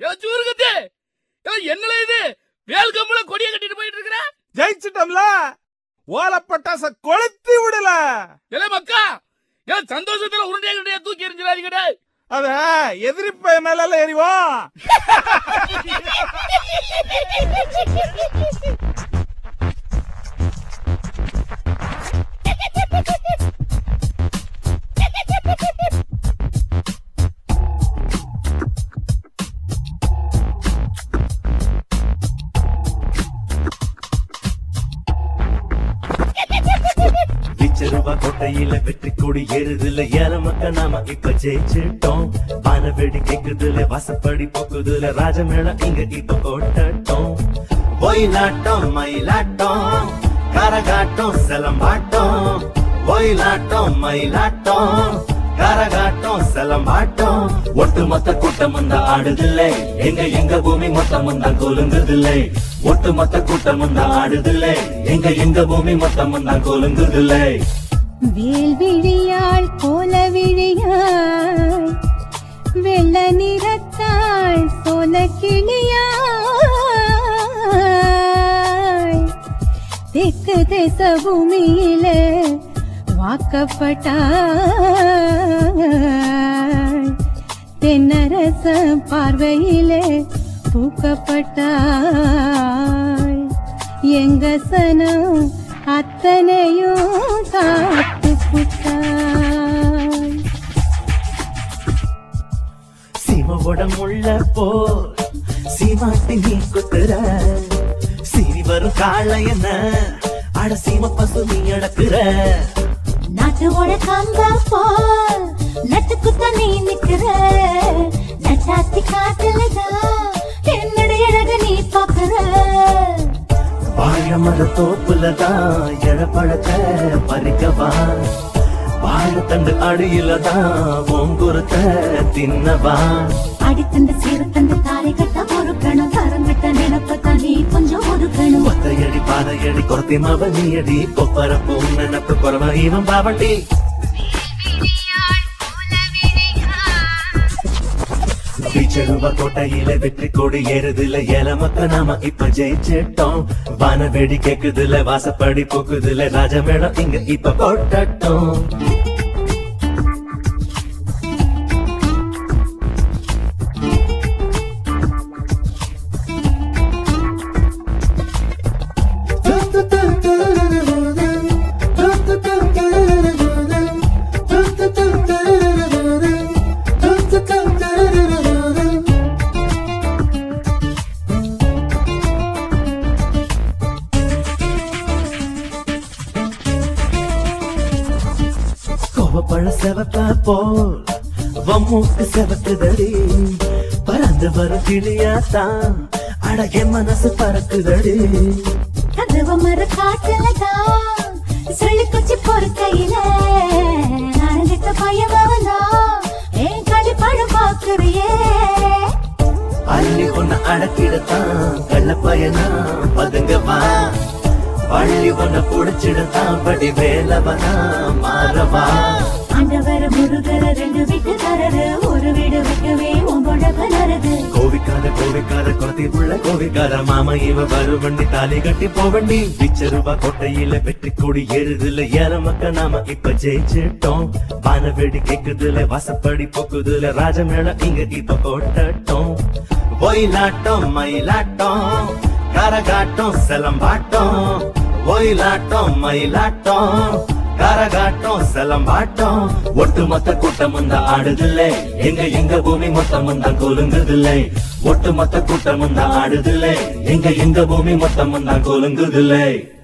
ஏதாச்சும் இருக்குது என்னல இது வேல் கம்பள கொடிய கட்டிட்டு போயிட்டு இருக்கிற ஜெயிச்சிட்டோம்ல ஓல பட்டாச கொளுத்தி விடல இல்ல மக்கா ஏன் சந்தோஷத்துல உருண்டைய கண்டைய தூக்கி எறிஞ்சிடாதீங்கடே அத எதிரிப்ப மேல எறிவோம் விச்சருவா கோட்டையில வெற்றி கொடி ஏறுதுல ஏற மக்க நாம இப்ப ஜெயிச்சிட்டோம் வான வெடி கேக்குதுல வாசப்படி போக்குதுல ராஜமேளம் இங்க இப்ப போட்டோம் ஒயிலாட்டம் மயிலாட்டம் கரகாட்டம் செலம்பாட்டம் ஒயிலாட்டம் மயிலாட்டம் கரகாட்டம் செலம்பாட்டம் ஒட்டுமொத்த கூட்டம் வந்தா ஆடுதில்லை எங்க எங்க பூமி மொத்தம் வந்தா கொலுங்குதில்லை ஒட்டுமொத்த கூட்டம் வந்தா ஆடுதில்லை எங்க எங்க பூமி மொத்தம் வந்தா கொலுங்குதில்லை வேல் விழியாள் கோல விழியாள் வெள்ள நிறத்தாள் சோல கிளியாள் தெற்கு தேச பூமியில வாக்கப்பட்டாள் தென்னரச பார்வையிலே பூக்கப்பட்டாள் எங்க சனம் அத்தனையும் காத்து புட்டாள் சீமவோட முள்ள போ சீமாட்டி நீ குத்துற சீறி வரும் காளையன அட சீம பசு நீ அடக்குற நாட்டோட கங்க போல் நட்டுக்குத்த நீ நிக்கிற நட்டாத்தி காட்டுலதான் என்னுடைய அழக நீ பாக்குற வாழ மர தோப்புலதான் எழப்பழத்தை பறிக்கவா வாழைத்தண்டு அடியிலதான் ஓங்குருத்த தின்னவா அடித்தண்டு சீரத்தண்டு தாரை கட்ட பொறுக்கணும் தரங்கிட்ட நினப்பத்தான் நீ கொஞ்சம் ஒதுக்கணும் ஒத்தையடி பாதையடி கொரத்தி மாவ நீயடி கொப்பர பூம் நினப்பு குறவ இவன் பாவண்டி பீச்சருவ கோட்டையில வெற்றி கொடி ஏறுதுல ஏல மக்க நாம இப்ப ஜெயிச்சிட்டோம் வான வெடி கேக்குதுல வாசப்படி போக்குதுல ராஜமேளம் இங்க இப்ப போட்டட்டும் கோவப்பழ செவப்ப போல் வம்மூக்கு செவக்குதடி பறந்து வரும் கிளியாத்தான் அழகே மனசு பறக்குதடி கதவ மர காட்டுலதான் சொல்லி குச்சி பொறுக்கையில நானங்கிட்ட பயமாவதா ஏன் களி படம் பாக்குறியே அள்ளி ஒண்ணு அடக்கிடத்தான் கள்ள பயனா பதுங்கவா பள்ளி ஒண்ணு புடிச்சிடத்தான் படி வேலவனா மாறவா ஆண்டவர முருகர ரெண்டு வீட்டு தரது ஒரு வீடு வைக்கவே உங்களோட கலருது கோவிக்கார கோவிக்கார குளத்தி உள்ள கோவிக்கார மாமா இவ வருவண்டி தாலி கட்டி போவண்டி பிச்சருவா கோட்டையில வெற்றி கொடி ஏறுதுல ஏற மக்க நாம இப்ப ஜெயிச்சிட்டோம் வான வெடி கேக்குதுல வாசப்படி போக்குதுல ராஜமேளம் இங்க இப்ப போட்டட்டும் ஒயிலாட்டம் மயிலாட்டம் கரகாட்டம் செலம்பாட்டம் ஒயிலாட்டம் மயிலாட்டம் கரகாட்டம் செலம்பாட்டம் ஒட்டுமொத்த கூட்டம் வந்தா ஆடுதில்லை எங்க எங்க பூமி மொத்தம் வந்தா கொலுங்குதில்லை ஒட்டுமொத்த கூட்டம் வந்தா ஆடுதில்லை எங்க எங்க பூமி மொத்தம் வந்தா கொலுங்குதில்லை